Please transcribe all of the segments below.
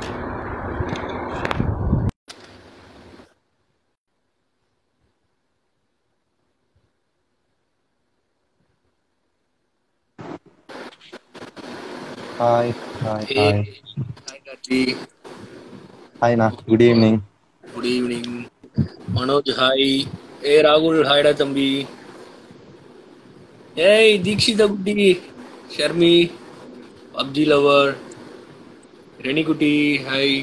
Hi hi Hey, hi hi Karthi. ஹாய்ண்ணா good evening Good evening. Manoj hi ஏ ராகுல் ஹாய்டா தம்பி ஏய் தீக்ஷிதா குட்டி ஷர்மி பப்ஜி லவர் ரெனி குட்டி hi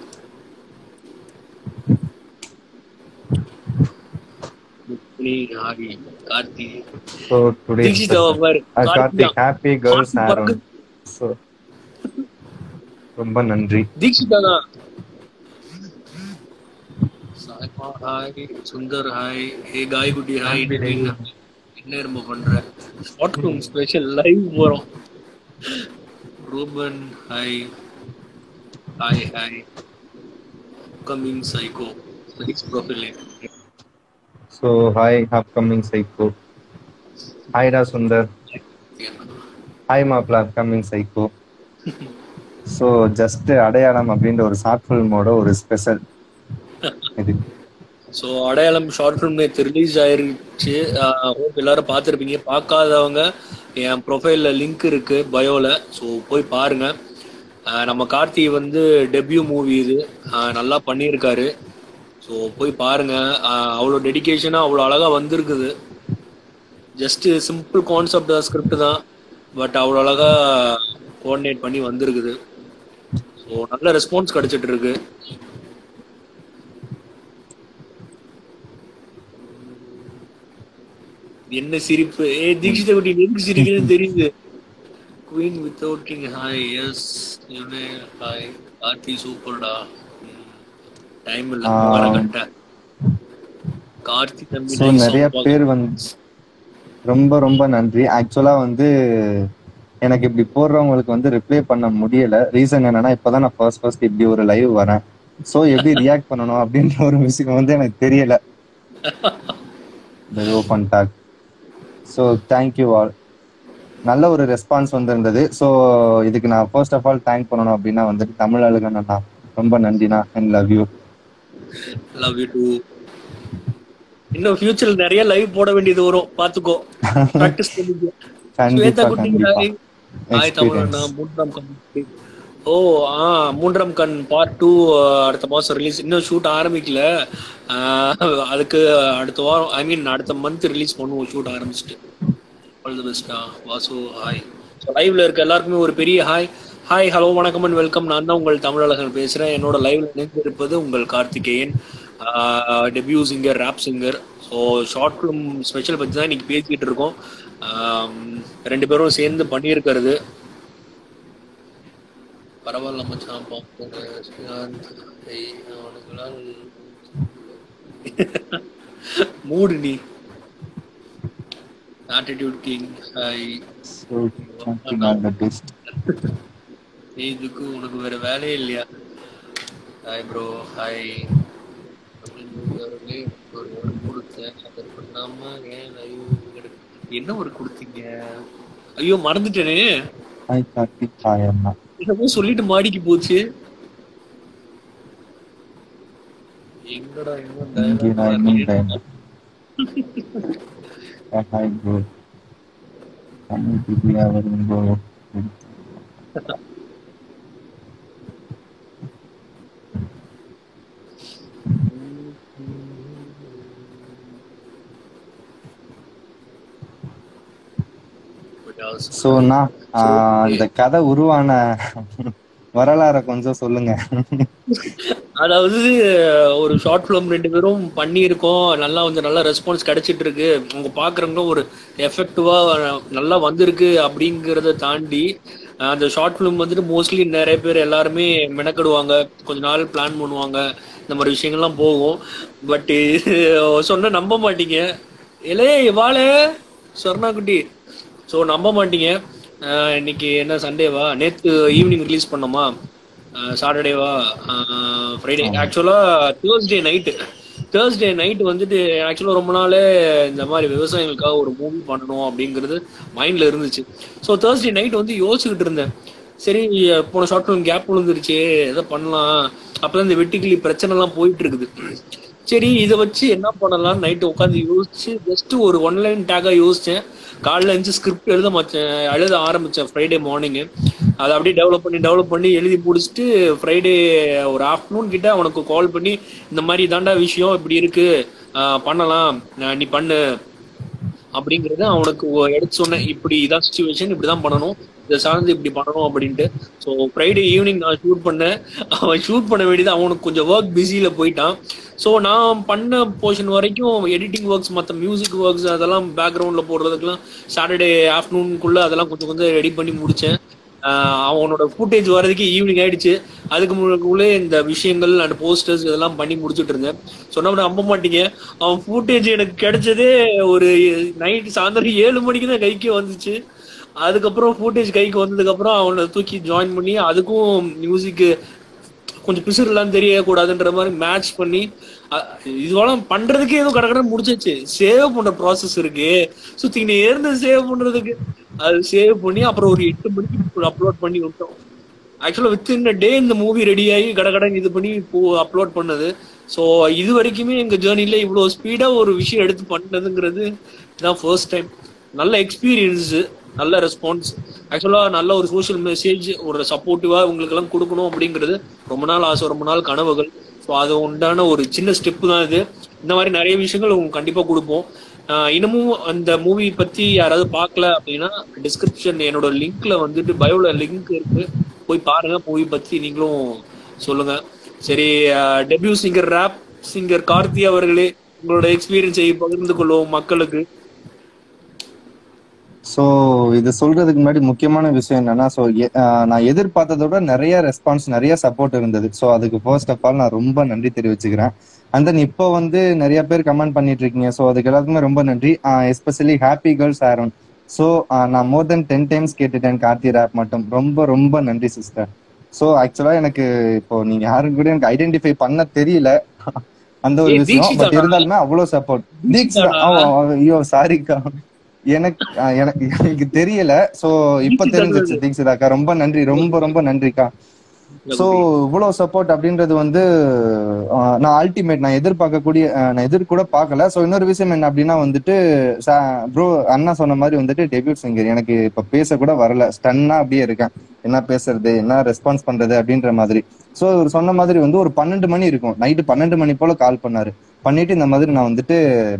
hi Karthi so today Dikshitha பாரு Karthik happy girls Karthi Aaron பறக்குது. ஸோ ரொம்ப நன்றி தீக்ஷிதா தான் Saima hi Sundar hi hey காய் குட்டி ஹாய் என்ன ரொம்ப பண்ற ஷார்ட் ரூம் ஸ்பெஷல் லைவ் போறோம் Ruban hi hi hi coming psycho சைக்ஸ் profile so hi upcoming psycho ஹாய்டா சுந்தர் ஹாய் மாப்ள upcoming psycho so just Adaiyalam அப்படின்ற ஒரு ஷார்ட் ஃபில்மோட ஒரு ஸ்பெஷல் இது ஸோ அடையாளம் ஷார்ட் ஃபிலிம் நேற்று ரிலீஸ் ஆயிருச்சு ஹோப் எல்லாரும் பார்த்துருப்பீங்க பார்க்காதவங்க என் ப்ரொஃபைல்ல லிங்க் இருக்கு பயோல ஸோ போய் பாருங்க அஹ் நம்ம கார்த்தி வந்து டெபியூ மூவி இது அஹ் நல்லா பண்ணியிருக்காரு ஸோ போய் பாருங்க அஹ் அவ்வளோ டெடிகேஷனாக அவ்வளோ அழகா வந்திருக்குது ஜஸ்ட் சிம்பிள் கான்செப்ட் ஸ்கிரிப்ட் தான் பட் அவ்வளோ அழகா கோஆர்டினேட் பண்ணி வந்திருக்குது ஸோ நல்ல ரெஸ்பான்ஸ் கிடைச்சிட்டு இருக்கு என்ன சிரிப்பு ஏ தீக்ஷித குட்டி எதுக்கு சிரிக்கிறேன்னு தெரியுது queen without king hi yes இவனே ஹாய் கார்த்தி சூப்பர்டா டைம் இல்ல ஆ. வர கட்ட கார்த்தி தம்பி ஸோ nice நிறைய song பேர் வந்து ரொம்ப ரொம்ப நன்றி ஆக்சுவலா வந்து எனக்கு இப்படி போடுறவங்களுக்கு வந்து ரிப்ளை பண்ண முடியல ரீசன் என்னன்னா இப்பதான் நான் ஃபர்ஸ்ட் ஃபர்ஸ்ட் இப்படி ஒரு லைவ் வரேன் ஸோ எப்படி ரியாக்ட் பண்ணணும் அப்படின்ற ஒரு விஷயம் வந்து எனக்கு தெரியல இந்த open talk so thank you all நல்ல ஒரு ரெஸ்பான்ஸ் வந்திருந்தது ஸோ இதுக்கு நான் ஃபர்ஸ்ட் ஆஃப் ஆல் தேங்க் பண்ணணும் அப்படின்னா வந்துட்டு தமிழ் அழகன் அண்ணா ரொம்ப நன்றிண்ணா and love you love you too இன்னும் ஃபியூச்சர்ல நிறைய லைவ் போட வேண்டியது வரும் பாத்துக்கோ பிராக்டிஸ் பண்ணிக்கோ ஸ்வேதா கண்டிப்பா குட்டி கண்டிப்பா ஹாய் ஹாய் தமிழ் அண்ணா மூன்றாம் கண் ஓ ஆ மூன்றாம் கண் பார்ட் டூ அடுத்த மாசம் ரிலீஸ் இன்னும் ஷூட் ஆரம்பிக்கல ஆஹ் அதுக்கு அடுத்த வாரம் ஐ மீன் அடுத்த மந்த் ரிலீஸ் பண்ணுவோம் ஷூட் ஆரம்பிச்சுட்டு ஆல் தி பெஸ்டா வாசு ஹாய் ஸோ லைவ்ல இருக்க எல்லாருக்குமே ஒரு பெரிய ஹாய் ஹாய் ஹலோ வணக்கம் அண்ட் வெல்கம் நான் தான் உங்கள் தமிழழகன் பேசுறேன் என்னோட லைவ்ல இணைந்து இருப்பது உங்கள் Karthikeyan debut singer rap singer so short film special பற்றி தான் இன்னைக்கு பேசிக்கிட்டு இருக்கோம் ஆம், ரெண்டு பேரும் சேர்ந்து பண்ணியிருக்கிறது பரவாயில்ல மச்சான் பார்ப்போம் ஸ்ரீகாந்த் ஐய், அவனுக்கெல்லாம் மூடு நீ attitude king hi so thank you all the best இதுக்கு உனக்கு வேற வேலையே இல்லையா ஹாய் ப்ரோ ஹாய் ஒரு word கொடுத்தேன் அதை பண்ணாம ஏன் live எடுக்க- என்ன ஒரு கொடுத்தீங்க ஐயோ மறந்துட்டேனே ஹாய் கார்த்திக் ஹாய் அண்ணா என்னமோ சொல்லிட்டு மாடிக்கு போச்சு எங்கடா இன்னும் இங்கே dialogue நான் இன்னும் வரலையே? Time hi bro Tamil Priya வரும் ப்ரோ ஸோ நான் ஆஹ், இந்த கதை உருவான வரலாறை கொஞ்சம் சொல்லுங்க அதாவது ஒரு ஷார்ட் ஃபிலிம் ரெண்டு பேரும் பண்ணியிருக்கோம் நல்லா வந்து நல்ல ரெஸ்பான்ஸ் கிடைச்சிட்டு இருக்கு அவங்க பாக்குறவங்க ஒரு எஃபெக்டிவா நல்லா வந்திருக்கு அப்படிங்கறத தாண்டி அஹ், அந்த ஷார்ட் ஃபிலிம் வந்துட்டு மோஸ்ட்லி நிறைய பேர் எல்லாருமே மெனக்கெடுவாங்க கொஞ்ச நாள் பிளான் பண்ணுவாங்க இந்த மாதிரி விஷயங்கள்லாம் போகும் பட் சொன்ன நம்ப மாட்டீங்க இலே வாழே சொர்ணா குட்டி ஸோ நம்ப மாட்டீங்க அஹ், இன்னைக்கு என்ன சண்டேவா நேத்து ஈவினிங் ரிலீஸ் பண்ணோமா சாட்டர்டேவா ஃப்ரைடே ஆக்சுவலா தேர்ஸ்டே நைட்டு தேர்ஸ்டே நைட் வந்துட்டு ஆக்சுவலா ரொம்ப நாளே இந்த மாதிரி விவசாயிகளுக்காக ஒரு மூவி பண்ணணும் அப்படிங்கிறது மைண்ட்ல இருந்துச்சு ஸோ தேர்ஸ்டே நைட் வந்து யோசிச்சுக்கிட்டு இருந்தேன் சரி போன ஷார்ட் ஃபிலிம் கேப் விழுந்துருச்சு எதை பண்ணலாம் அப்பதான் இந்த வெட்டிக்கிளி பிரச்சனை எல்லாம் போயிட்டு இருக்குது சரி இதை வச்சு என்ன பண்ணலாம் நைட்டு உட்காந்து யோசிச்சு ஜஸ்ட் ஒரு ஒன்லைன் டேக்கா யோசிச்சேன் காலைல எழுந்து ஸ்கிரிப்ட் எழுத மச்சேன் எழுத ஆரம்பிச்சேன் ஃப்ரைடே மார்னிங்கு அதை அப்படியே டெவலப் பண்ணி டெவலப் பண்ணி எழுதி முடிச்சுட்டு ஃப்ரைடே ஒரு ஆஃப்டர்நூன் கிட்ட அவனுக்கு கால் பண்ணி இந்த மாதிரி தாண்டா விஷயம் இப்படி இருக்கு ஆஹ் பண்ணலாம் ஆஹ் நீ பண்ணு அப்படிங்கறத அவனுக்கு ஒ- எடுத்து சொன்னேன் இப்படி இதான் சுச்சுவேஷன் இப்படிதான் பண்ணணும் இதை சார்ந்து இப்படி பண்ணணும் அப்படின்ட்டு ஸோ ஃப்ரைடே ஈவினிங் நான் ஷூட் பண்ணேன் அவன் ஷூட் பண்ண வேண்டியது அவனுக்கு கொஞ்சம் ஒர்க் பிஸியில் போயிட்டான் ஸோ நான் பண்ண போர்ஷன் வரைக்கும் எடிட்டிங் ஒர்க்ஸ் மற்ற மியூசிக் ஒர்க்ஸ் அதெல்லாம் பேக்ரவுண்டில் போடுறதுக்கெல்லாம் சாட்டர்டே ஆஃப்டர்நூனுக்குள்ள அதெல்லாம் கொஞ்சம் கொஞ்சம் ரெடி பண்ணி முடிச்சேன் ஆஹ் அவனோட ஃபுட்டேஜ் வர்றதுக்கு ஈவினிங் ஆயிடுச்சு அதுக்கு முன்னாடியே இந்த விஷயங்கள் அண்ட் போஸ்டர்ஸ் இதெல்லாம் பண்ணி முடிச்சுட்டு இருந்தேன் சொன்னா நம்ப மாட்டீங்க அவன் ஃபுட்டேஜ் எனக்கு கிடைச்சதே ஒரு நைட் சாயந்தரம் ஏழு மணிக்கு தான் கைக்கு வந்துச்சு அதுக்கப்புறம் ஃபுட்டேஜ் கைக்கு வந்ததுக்கு அப்புறம் அவனை தூக்கி ஜாயின் பண்ணி அதுக்கும் மியூசிக் கொஞ்சம் பிசுறுலாம் தெரியக்கூடாதுன்ற மாதிரி மேட்ச் பண்ணி அ- இதுவெல்லாம் பண்றதுக்கே ஏதோ கடற்கட முடிச்சிச்சு சேவ் பண்ற ப்ராசஸ் இருக்கு சுத்திக்கினே இருந்து சேவ் பண்றதுக்கு அது சேவ் பண்ணி அப்புறம் ஒரு எட்டு மணிக்கு அப்லோட் பண்ணி விட்டோம் ஆக்சுவலா வித் இன் டே இந்த மூவி ரெடி ஆகி கடகடன் இது பண்ணி இப்போ அப்லோட் பண்ணது ஸோ இது வரைக்குமே எங்க ஜேர்னில இவ்வளோ ஸ்பீடா ஒரு விஷயம் எடுத்து பண்ணதுங்கிறது இதான் ஃபர்ஸ்ட் டைம் நல்ல எக்ஸ்பீரியன்ஸ் நல்ல ரெஸ்பான்ஸ் ஆக்சுவலா நல்ல ஒரு சோஷியல் மெசேஜ் ஒரு சப்போர்ட்டிவா உங்களுக்கு எல்லாம் கொடுக்கணும் அப்படிங்கிறது ரொம்ப நாள் ஆசை ரொம்ப நாள் கனவுகள் ஸோ அது உண்டான ஒரு சின்ன ஸ்டெப் தான் இது இந்த மாதிரி நிறைய விஷயங்கள் உங்களுக்கு கண்டிப்பா கொடுப்போம் ஆஹ் இன்னமும் அந்த மூவி பத்தி யாராவது பார்க்கல அப்படின்னா டிஸ்கிரிப்ஷன் என்னோட லிங்க்ல வந்துட்டு பயோல லிங்க் இருக்கு போய் பாருங்க மூவி பத்தி நீங்களும் சொல்லுங்க சரி debut singer rap singer Karthi அவர்களே உங்களோட எக்ஸ்பீரியன்ஸை பகிர்ந்து கொள்வோம் மக்களுக்கு சோ இது சொல்றதுக்கு முன்னாடி முக்கியமான விஷயம் என்னன்னா சோ நான் எதிர்பார்த்ததை விட நிறைய ரெஸ்பான்ஸ் நிறைய சப்போர்ட் இருந்தது சோ அதுக்கு ஃபர்ஸ்ட் ஆஃப் ஆல் நான் ரொம்ப நன்றி தெரிவிச்சுக்கிறேன் அண்ட் தென் இப்போ வந்து நிறைய பேர் கமெண்ட் பண்ணிட்டு இருக்கீங்க ஸோ அதுக்கு எல்லாத்துக்குமே ரொம்ப நன்றி especially happy girls Aaron so நான் மோர் தென் டென் டைம்ஸ் கேட்டுட்டேன் கார்த்தி ரேப் மட்டும் ரொம்ப ரொம்ப நன்றி சிஸ்டர் ஸோ ஆக்சுவலா எனக்கு இப்போ நீங்க யாரும் கூட எனக்கு ஐடென்டிஃபை பண்ண தெரியல அந்த ஒரு ஏய், விஷயம் பட் தீக்ஷிதாடா. இருந்தாலுமே அவ்வளவு சப்போர்ட் தீக்ஷிதா தீக்ஷிதாடா. ஓ, ஓ, ஐயோ சாரிக்கா எனக்கு ஆ, எனக்கு எனக்கு தெரியல சோ இப்ப தீக்ஷிதா தெரிஞ்சிச்சு தீக்ஷிதாக்கா ரொம்ப நன்றி ரொம்ப ரொம்ப நன்றிக்கா சோ இவ்வளவு சப்போர்ட் அப்படின்றது வந்து ஆ, நான் அல்டிமேட் நான் எதிர்பார்க்கக்கூடிய ஆ, நான் எதிர் கூட பார்க்கல சோ இன்னொரு விஷயம் என்ன அப்படின்னா வந்துட்டு ப்ரோ அண்ணா சொன்ன மாதிரி வந்துட்டு டெபியூட் சிங்கர் எனக்கு இப்ப பேச கூட வரல ஸ்டன்னா அப்படியே இருக்கேன் என்ன பேசுறது என்ன ரெஸ்பான்ஸ் பண்றது அப்படின்ற மாதிரி சோ இவர் சொன்ன மாதிரி வந்து ஒரு பன்னெண்டு மணி இருக்கும் நைட்டு பன்னெண்டு மணி போல கால் பண்ணாரு பண்ணிட்டு இந்த மாதிரி நான் வந்துட்டு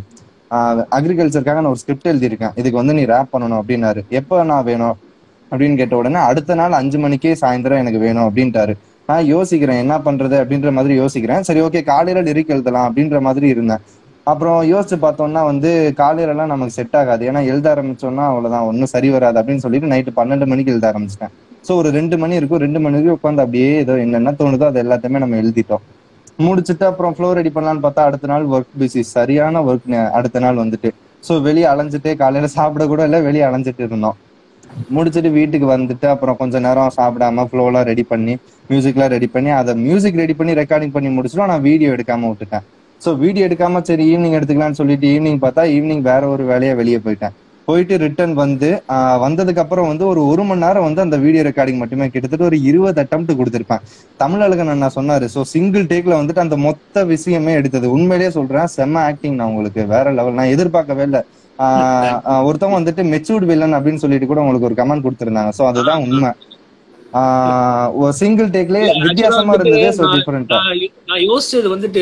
அக்ரிகல்ச்சருக்காக நான் ஒரு ஸ்கிரிப்ட் எழுதியிருக்கேன் இதுக்கு வந்து நீ ரேப் பண்ணணும் அப்படின்னாரு எப்போ நான் வேணும் அப்படின்னு கேட்ட உடனே அடுத்த நாள் அஞ்சு மணிக்கே சாயந்தரம் எனக்கு வேணும் அப்படின்ட்டாரு நான் யோசிக்கிறேன் என்ன பண்றது அப்படின்ற மாதிரி யோசிக்கிறேன் சரி ஓகே காலையில லிரிக் எழுதலாம் அப்படின்ற மாதிரி இருந்தேன் அப்புறம் யோசிச்சு பார்த்தோம்னா வந்து காலையில எல்லாம் நமக்கு செட் ஆகாது ஏன்னா எழுத ஆரம்பிச்சோம்னா அவ்வளவுதான் ஒன்றும் சரி வராது அப்படின்னு சொல்லிட்டு நைட்டு பன்னெண்டு மணிக்கு எழுத ஆரம்பிச்சிட்டேன் ஸோ ஒரு ரெண்டு மணி இருக்கும் ரெண்டு மணிக்கு உட்காந்து அப்படியே ஏதோ என்னென்ன தோணுதோ அது எல்லாத்தையுமே நம்ம எழுதிட்டோம் முடிச்சுட்டு அப்புறம் ஃப்ளோ ரெடி பண்ணலாம்னு பார்த்தா அடுத்த நாள் ஒர்க் பிஸி சரியான ஒர்க் அடுத்த நாள் வந்துட்டு ஸோ வெளியே அலைஞ்சிட்டு காலையில சாப்பிட கூட இல்லை வெளியே அலைஞ்சிட்டு இருந்தோம் முடிச்சுட்டு வீட்டுக்கு வந்துட்டு அப்புறம் கொஞ்ச நேரம் சாப்பிடாம ஃப்ளோலாம் ரெடி பண்ணி மியூசிக்லாம் ரெடி பண்ணி அதை மியூசிக் ரெடி பண்ணி ரெக்கார்டிங் பண்ணி முடிச்சிடும் நான் வீடியோ எடுக்காம விட்டுட்டேன் ஸோ வீடியோ எடுக்காம சரி ஈவினிங் எடுத்துக்கலாம்னு சொல்லிட்டு ஈவினிங் பார்த்தா ஈவினிங் வேற ஒரு வேலையா வெளியே போயிட்டேன் போயிட்டு ரிட்டர்ன் வந்து ஆஹ் வந்ததுக்கு அப்புறம் வந்து ஒரு ஒரு மணி நேரம் வந்து அந்த வீடியோ ரெக்கார்டிங் மட்டுமே கிட்டத்தட்ட ஒரு இருபது அட்டம் கொடுத்திருப்பேன் தமிழ் அழகன் அண்ணா சொன்னாரு ஸோ சிங்கிள் டேக்ல வந்துட்டு அந்த மொத்த விஷயமே எடுத்தது உண்மையிலேயே சொல்றேன் செம்ம ஆக்டிங் நான் உங்களுக்கு வேற லெவல் நான் எதிர்பார்க்கவே இல்லை ஆஹ் ஆஹ் ஒருத்தவங்க வந்துட்டு மெச்சூர்ட் வில்லன் அப்படின்னு சொல்லிட்டு கூட உங்களுக்கு ஒரு கமெண்ட் கொடுத்திருந்தாங்க ஸோ அதுதான் உண்மை ஆஹ் ஒரு சிங்கிள் டேக்லயே வித்தியாசமா இருந்தது ஸோ டிஃபரெண்டா நான் நான் யோசிச்சது வந்துட்டு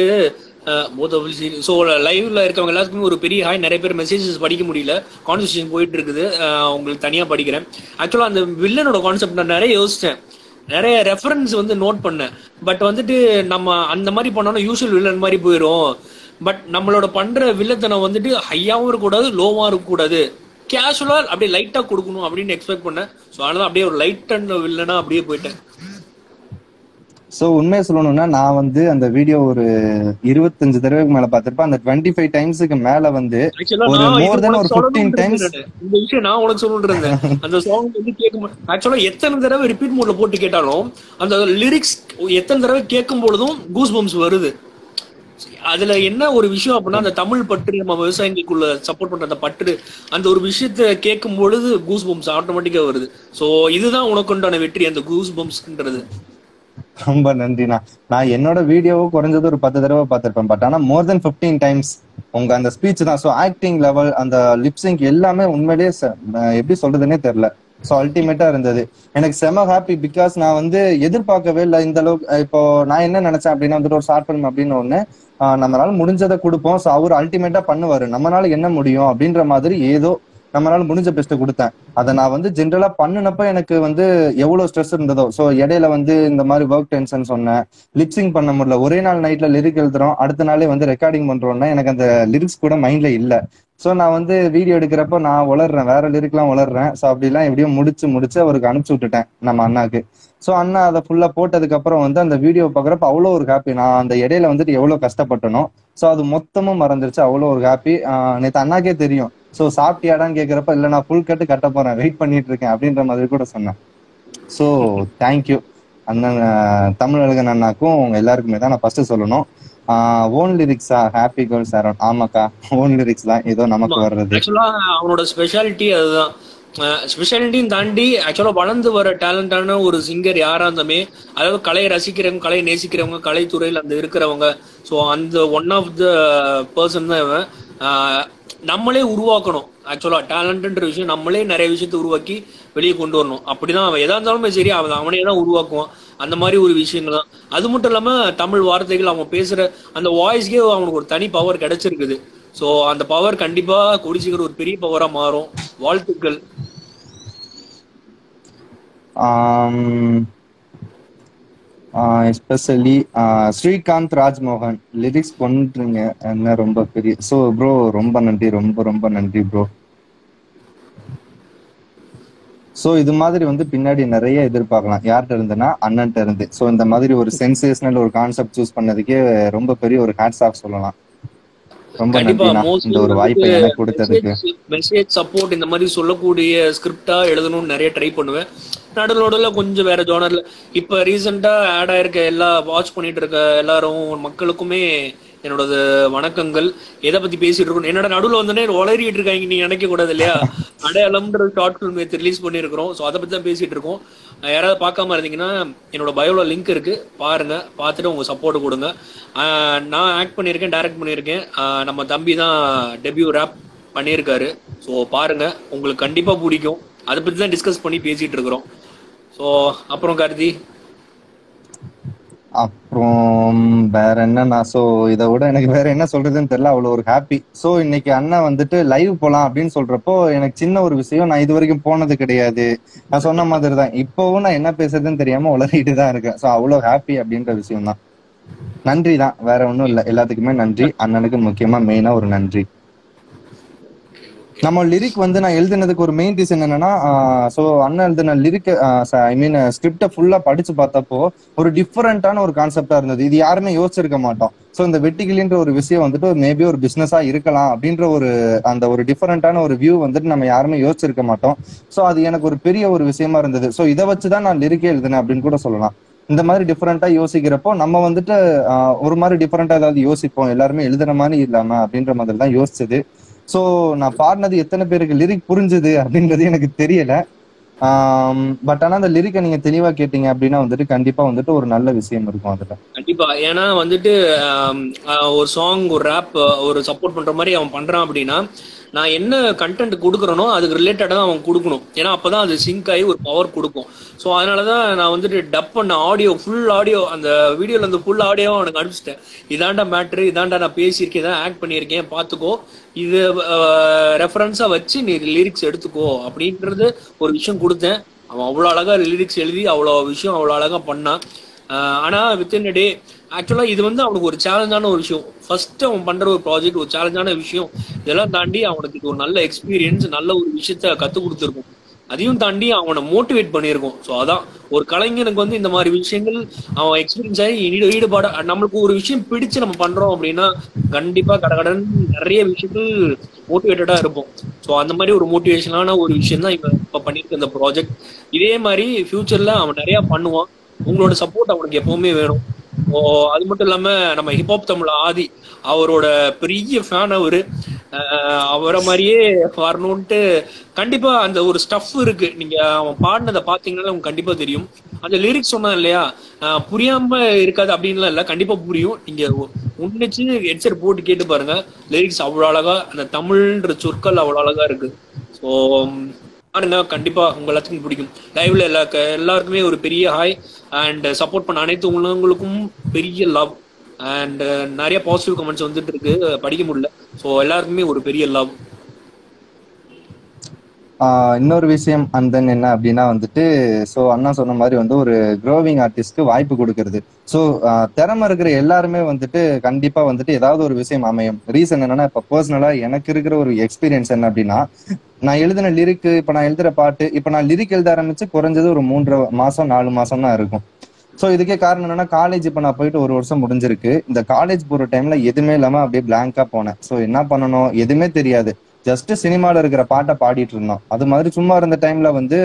ஸோ லைவ்ல இருக்கவங்க எல்லாத்துக்குமே ஒரு பெரிய ஹாய் நிறைய பேர் மெசேஜஸ் படிக்க முடியல கான்வர்சேஷன் போயிட்டு இருக்குது அஹ் உங்களுக்கு தனியா படிக்கிறேன் ஆக்சுவலா அந்த வில்லனோட கான்செப்ட் நான் நிறைய யோசிச்சேன் நிறைய ரெஃபரன்ஸ் வந்து நோட் பண்ணேன் பட் வந்துட்டு நம்ம அந்த மாதிரி பண்ணோம்னா யூஸ்வல் வில்லன் மாதிரி போயிடும் பட் நம்மளோட பண்ற வில்லத்தனம் வந்துட்டு ஹையாவும் இருக்கக்கூடாது லோவாவும் இருக்கக்கூடாது கேஷுவலா அப்படியே லைட்டா கொடுக்கணும் அப்படின்னு எக்ஸ்பெக்ட் பண்ணேன் ஸோ அதனால அப்படியே ஒரு லைட் அண்ட் வில்லனா அப்படியே போயிட்டேன் சோ உண்மையை சொல்லணும்னா நான் வந்து அந்த வீடியோ ஒரு இருபத்தஞ்சு தடவைக்கு மேல பார்த்திருப்பேன் அந்த டுவெண்ட்டி ஃபைவ் டைம்ஸுக்கு மேல வந்து Actually, ஒரு நான் more இது than உனக்கு ஒரு 15 சொல்லணும்னு times- இருந்தேன். இந்த விஷயம் நான் உனக்கு சொல்லணும்னு இருந்தேன் அந்த சாங் வந்து கேட்கும் ஆக்சுவலா எத்தனை தடவை ரிப்பீட் மோட்ல போட்டு கேட்டாலும் அந்த லிரிக்ஸ் எத்தனை தடவை கேட்கும் பொழுதும் கூஸ் பம்ஸ் வருது அதுல என்ன ஒரு விஷயம் அப்படின்னா அந்த தமிழ் பற்று நம்ம விவசாயிகளுக்குள்ள சப்போர்ட் பண்ற அந்த பற்று அந்த ஒரு விஷயத்த கேட்கும் பொழுது கூஸ் பம்ப்ஸ் ஆட்டோமேட்டிக்கா வருது சோ இதுதான் உனக்கு உண்டான வெற்றி அந்த கூஸ் பம்ப்ஸ்ன்றது ரொம்ப நன்றிண்ணா நான் என்னோட வீடியோவும் குறைஞ்சது ஒரு பத்து தடவை பார்த்திருப்பேன் பட் ஆனா மோர் தென் 15 டைம்ஸ் உங்க அந்த ஸ்பீச் தான் ஸோ ஆக்டிங் லெவல் அந்த லிப்சிங் எல்லாமே உண்மையிலேயே ச- அஹ் எப்படி சொல்றதுன்னே தெரியல ஸோ அல்டிமேட்டா இருந்தது எனக்கு செம ஹாப்பி பிகாஸ் நான் வந்து எதிர்பார்க்கவே இல்லை இந்த அளவுக்கு அஹ் இப்போ நான் என்ன நினைச்சேன் அப்படின்னா வந்துட்டு ஒரு ஷார்ட் ஃபிலிம் அப்படின்னு ஒண்ணு ஆஹ் நம்மளால முடிஞ்சதை கொடுப்போம் ஸோ அவர் அல்டிமேட்டா பண்ணுவாரு நம்மளால என்ன முடியும் அப்படின்ற மாதிரி ஏதோ நம்மளால முடிஞ்ச பெஸ்ட் கொடுத்தேன் அதை நான் வந்து ஜென்ரலா பண்ணினப்ப எனக்கு வந்து எவ்வளவு ஸ்ட்ரெஸ் இருந்ததோ ஸோ இடையில வந்து இந்த மாதிரி ஒர்க் டென்ஷன் சொன்னேன் லிப்சிங் பண்ண முடியல ஒரே நாள் நைட்ல லிரிக் எழுதுறோம் அடுத்த நாளே வந்து ரெக்கார்டிங் பண்றோம்னா எனக்கு அந்த லிரிக்ஸ் கூட மைண்ட்ல இல்ல ஸோ நான் வந்து வீடியோ எடுக்கிறப்ப நான் வளர்றேன் வேற லிரிக்லாம் வளர்றேன் ஸோ அப்படிலாம் எப்படியும் முடிச்சு முடிச்சு அவருக்கு அனுப்பிச்சு விட்டுட்டேன் நம்ம அண்ணாக்கு ஸோ அண்ணா அதை ஃபுல்லா போட்டதுக்கு அப்புறம் வந்து அந்த வீடியோ பாக்குறப்ப அவ்வளோ ஒரு ஹாப்பி நான் அந்த இடையில வந்துட்டு எவ்வளவு கஷ்டப்பட்டனோ ஸோ அது மொத்தமும் மறந்துருச்சு அவ்வளோ ஒரு ஹாப்பி நேற்று அண்ணாக்கே தெரியும் ஸோ சாப்பிட்டியாடான்னு கேட்குறப்ப இல்லை நான் ஃபுல் கட்டு கட்ட போறேன் வெயிட் பண்ணிட்டு இருக்கேன் அப்படின்ற மாதிரி கூட சொன்னேன் ஸோ தேங்க்யூ அண்ணன் அஹ், தமிழழகன் அண்ணாக்கும் உங்க எல்லாருக்குமே தான் நான் ஃபர்ஸ்ட் சொல்லணும் ஓன் லிரிக்ஸா ஹாப்பி கேர்ள்ஸ் அரௌண்ட் ஆமாக்கா ஓன் லிரிக்ஸ் தான் ஏதோ நமக்கு வர்றது ஆக்சுவலா அவனோட ஸ்பெஷாலிட்டி அதுதான் ஸ்பெஷாலிட்டியும் தாண்டி ஆக்சுவலா வளர்ந்து வர டேலண்டான ஒரு சிங்கர் யாரா இருந்தாலுமே அதாவது கலையை ரசிக்கிறவங்க கலையை நேசிக்கிறவங்க கலைத்துறையில் அந்த இருக்கிறவங்க ஸோ அந்த ஒன் ஆஃப் த பர்சன் தான் இவன் ஆஹ் நம்மளே உருவாக்கணும் ஆக்சுவலா டேலண்ட்ன்ற விஷயம் நம்மளே நிறைய விஷயத்தை உருவாக்கி வெளியே கொண்டு வரணும் அப்படிதான் அவன் எதா இருந்தாலுமே சரி அவன் அவனே தான் உருவாக்குவான் அந்த மாதிரி ஒரு விஷயங்கள் தான் அது மட்டும் இல்லாம தமிழ் வார்த்தைகள் அவன் பேசுற அந்த வாய்ஸ்க்கே அவனுக்கு ஒரு தனி பவர் கிடைச்சிருக்குது ஸோ அந்த பவர் கண்டிப்பா கூடிய சீக்கிரம் ஒரு பெரிய பவரா மாறும் வாழ்த்துக்கள் எஸ்பெஷலி ஸ்ரீகாந்த் ராஜ்மோகன் லிரிக்ஸ் கொண்டுருங்க என்ன ரொம்ப பெரிய ஸோ ப்ரோ ரொம்ப நன்றி ரொம்ப ரொம்ப நன்றி ப்ரோ ஸோ இது மாதிரி வந்து பின்னாடி நிறைய எதிர்பார்க்கலாம் யார்கிட்ட இருந்துன்னா அண்ணன்ட்ட இருந்து ஸோ இந்த மாதிரி ஒரு சென்சேஷனல் ஒரு கான்செப்ட் சூஸ் பண்ணதுக்கே ரொம்ப பெரிய ஒரு ஹேட்ஸ் ஆஃப் சொல்லலாம் ரொம்ப கண்டிப்பா நன்றிண்ணா இந்த ஒரு வாய்ப்பை எனக்கு கொடுத்ததுக்கு மெசேஜ் சப்போர்ட் இந்த மாதிரி சொல்லக்கூடிய ஸ்கிரிப்டா எழுதணும்னு நிறைய ட்ரை பண்ணுவேன் நடுவில் நடுவில் கொஞ்சம் வேற ஜோனர்ல இப்ப ரீசெண்டா ஆட் ஆயிருக்க எல்லா வாட்ச் பண்ணிட்டு இருக்க எல்லாரும் மக்களுக்குமே என்னோட வணக்கங்கள் எதை பத்தி பேசிட்டு இருக்கோம் என்னோட நடுவில் வந்தோடனே உளறிட்டு இருக்காங்க நீங்க நினைக்க கூடாது இல்லையா அடையாளம்ன்ற ஷார்ட் ஃபிலிம் நேற்று ரிலீஸ் பண்ணியிருக்கிறோம் ஸோ அதை பத்தி தான் பேசிட்டு இருக்கோம் யாராவது பார்க்காம இருந்தீங்கன்னா என்னோட பயோல லிங்க் இருக்கு பாருங்க பார்த்துட்டு உங்க சப்போர்ட் கொடுங்க ஆஹ் நான் ஆக்ட் பண்ணியிருக்கேன் டைரக்ட் பண்ணியிருக்கேன் ஆஹ் நம்ம தம்பி தான் டெபியூ ரேப் பண்ணியிருக்காரு ஸோ பாருங்க உங்களுக்கு கண்டிப்பா பிடிக்கும் அதை பத்தி தான் டிஸ்கஸ் பண்ணி பேசிட்டு இருக்கிறோம் ஸோ அப்புறம் கார்த்தி அப்புறம் வேற என்னண்ணா சோ இதை விட எனக்கு வேற என்ன சொல்றதுன்னு தெரியல அவ்வளவு ஒரு ஹாப்பி சோ இன்னைக்கு அண்ணா வந்துட்டு லைவ் போலாம் அப்படின்னு சொல்றப்போ எனக்கு சின்ன ஒரு விஷயம் நான் இது வரைக்கும் போனது கிடையாது நான் சொன்ன மாதிரி தான் இப்போவும் நான் என்ன பேசுறதுன்னு தெரியாம உளறிட்டு தான் இருக்கேன் சோ அவ்வளவு ஹாப்பி அப்படின்ற விஷயம் தான் நன்றி தான் வேற ஒண்ணும் இல்ல எல்லாத்துக்குமே நன்றி அண்ணனுக்கு முக்கியமா மெயினா ஒரு நன்றி நம்ம லிரிக் வந்து நான் எழுதுனதுக்கு ஒரு மெயின் ரீசன் என்னன்னா சோ அண்ணன் எழுதின லிரிக் ஐ மீன் ஸ்கிரிப்ட ஃபுல்லா படிச்சு பார்த்தப்போ ஒரு டிஃபரெண்டான ஒரு கான்செப்டா இருந்தது இது யாருமே யோசிச்சிருக்க மாட்டோம் சோ இந்த வெட்டிக்கிளின்ற ஒரு விஷயம் வந்துட்டு மேபி ஒரு பிசினஸா இருக்கலாம் அப்படின்ற ஒரு அந்த ஒரு டிஃபரெண்டான ஒரு வியூ வந்துட்டு நம்ம யாருமே யோசிச்சிருக்க மாட்டோம் சோ அது எனக்கு ஒரு பெரிய ஒரு விஷயமா இருந்தது சோ இதை வச்சுதான் நான் லிரிக்கே எழுதினேன் அப்படின்னு கூட சொல்லலாம் இந்த மாதிரி டிஃபரெண்டா யோசிக்கிறப்போ நம்ம வந்துட்டு ஆஹ், ஒரு மாதிரி டிஃபரெண்டா ஏதாவது யோசிப்போம் எல்லாருமே எழுதுன மாதிரி இல்லாம அப்படின்ற மாதிரி தான் யோசிச்சது சோ நான் பாடினது எத்தனை பேருக்கு லிரிக் புரிஞ்சுது அப்படின்றது எனக்கு தெரியல பட் ஆனா அந்த லிரிக்கை நீங்க தெளிவா கேட்டீங்க அப்படின்னா வந்துட்டு கண்டிப்பா வந்துட்டு ஒரு நல்ல விஷயம் இருக்கும் அதுல கண்டிப்பா ஏன்னா வந்துட்டு ஆம், ஆஹ், ஒரு சாங் ஒரு ரேப் ஒரு சப்போர்ட் பண்ற மாதிரி அவன் பண்றான் அப்படின்னா நான் என்ன கண்டென்ட் கொடுக்குறேனோ அதுக்கு ரிலேட்டடா தான் அவன் கொடுக்கணும் ஏன்னா அப்பதான் அது சிங்க் ஆகி ஒரு பவர் கொடுக்கும் ஸோ அதனாலதான் நான் வந்துட்டு டப் பண்ண ஆடியோ ஃபுல் ஆடியோ அந்த வீடியோல அந்த ஃபுல் ஆடியோ அவனுக்கு அனுப்பிச்சிட்டேன் இதாண்டா மேட்ரு இதாண்டா நான் பேசியிருக்கேன் இதான் ஆக்ட் பண்ணியிருக்கேன் பார்த்துக்கோ இது ரெஃபரன்ஸா வச்சு நீ லிரிக்ஸ் எடுத்துக்கோ அப்படின்றது ஒரு விஷயம் கொடுத்தேன் அவன் அவ்வளோ அழகா லிரிக்ஸ் எழுதி அவ்வளோ விஷயம் அவ்வளோ அழகா பண்ணான் ஆஹ் ஆனா வித்தின் டே ஆக்சுவலா இது வந்து அவனுக்கு ஒரு சேலஞ்சான ஒரு விஷயம் ஃபர்ஸ்ட் அவன் பண்ற ஒரு ப்ராஜெக்ட் ஒரு சேலஞ்சான விஷயம் இதெல்லாம் தாண்டி அவனுக்கு இது ஒரு நல்ல எக்ஸ்பீரியன்ஸ் நல்ல ஒரு விஷயத்த கத்து கொடுத்துருக்கும் அதையும் தாண்டி அவனை மோட்டிவேட் பண்ணியிருக்கோம் ஸோ அதான் ஒரு கலைஞனுக்கு வந்து இந்த மாதிரி விஷயங்கள் அவன் எக்ஸ்பீரியன்ஸ் ஆகி ஈடு ஈடுபாடு நம்மளுக்கு ஒரு விஷயம் பிடிச்சு நம்ம பண்றோம் அப்படின்னா கண்டிப்பா கடகடன் நிறைய விஷயங்கள் மோட்டிவேட்டடா இருப்போம் ஸோ அந்த மாதிரி ஒரு மோட்டிவேஷனான ஒரு விஷயம் தான் இவன் இப்ப பண்ணியிருக்க இந்த ப்ராஜெக்ட் இதே மாதிரி ஃபியூச்சர்ல அவன் நிறைய பண்ணுவான் உங்களோட சப்போர்ட் அவனுக்கு எப்பவுமே வேணும் ஓ அது மட்டும் இல்லாம நம்ம ஹிப்ஹாப் தமிழ் ஆதி அவரோட பெரிய ஃபேன் அவரு அஹ் அவரை மாதிரியே வரணும்ட்டு கண்டிப்பா அந்த ஒரு ஸ்டஃப் இருக்கு நீங்க அவன் பாடினதை பாத்தீங்கன்னா உங்களுக்கு கண்டிப்பா தெரியும் அந்த லிரிக்ஸ் சொன்னா இல்லையா அஹ் புரியாம இருக்காது அப்படின்லாம் இல்ல கண்டிப்பா புரியும் நீங்க உன்னிச்சு ஹெட்செட் போட்டு கேட்டு பாருங்க லிரிக்ஸ் அவ்வளவு அழகா அந்த தமிழ்ன்ற சொற்கள் அவ்வளவு அழகா இருக்கு ஸோ பாருங்க கண்டிப்பா உங்க எல்லாத்துக்கும் பிடிக்கும் லைவ்ல எல்லா எல்லாருக்குமே ஒரு பெரிய ஹாய் அண்ட் சப்போர்ட் பண்ண அனைத்து உள்ளவங்களுக்கும் பெரிய லவ் அண்ட் நிறைய பாசிட்டிவ் கமெண்ட்ஸ் வந்துட்டு இருக்கு படிக்க முடியல ஸோ எல்லாருக்குமே ஒரு பெரிய லவ் ஆஹ் இன்னொரு விஷயம் அண்ட் தென் என்ன அப்படின்னா வந்துட்டு ஸோ அண்ணா சொன்ன மாதிரி வந்து ஒரு க்ரோவிங் ஆர்டிஸ்ட்க்கு வாய்ப்பு கொடுக்கறது ஸோ திறமை இருக்கிற எல்லாருமே வந்துட்டு கண்டிப்பா வந்துட்டு ஏதாவது ஒரு விஷயம் அமையும் ரீசன் என்னன்னா இப்போ பர்சனலா எனக்கு இருக்கிற ஒரு எக்ஸ்பீரியன்ஸ் என்ன அப்படின்னா நான் எழுதின லிரிக்கு இப்போ நான் எழுதுற பாட்டு இப்போ நான் லிரிக் எழுத ஆரம்பிச்சு குறைஞ்சது ஒரு மூன்றரை மாசம் நாலு மாசம் தான் இருக்கும் ஸோ இதுக்கே காரணம் என்னன்னா காலேஜ் இப்போ நான் போயிட்டு ஒரு வருஷம் முடிஞ்சிருக்கு இந்த காலேஜ் போற டைம்ல எதுவுமே இல்லாம அப்படியே பிளாங்கா போனேன் ஸோ என்ன பண்ணணும் எதுவுமே தெரியாது ஜஸ்ட் சினிமால இருக்கிற பாட்டை பாடிட்டு இருந்தோம் அது மாதிரி சும்மா இருந்த டைம்ல வந்து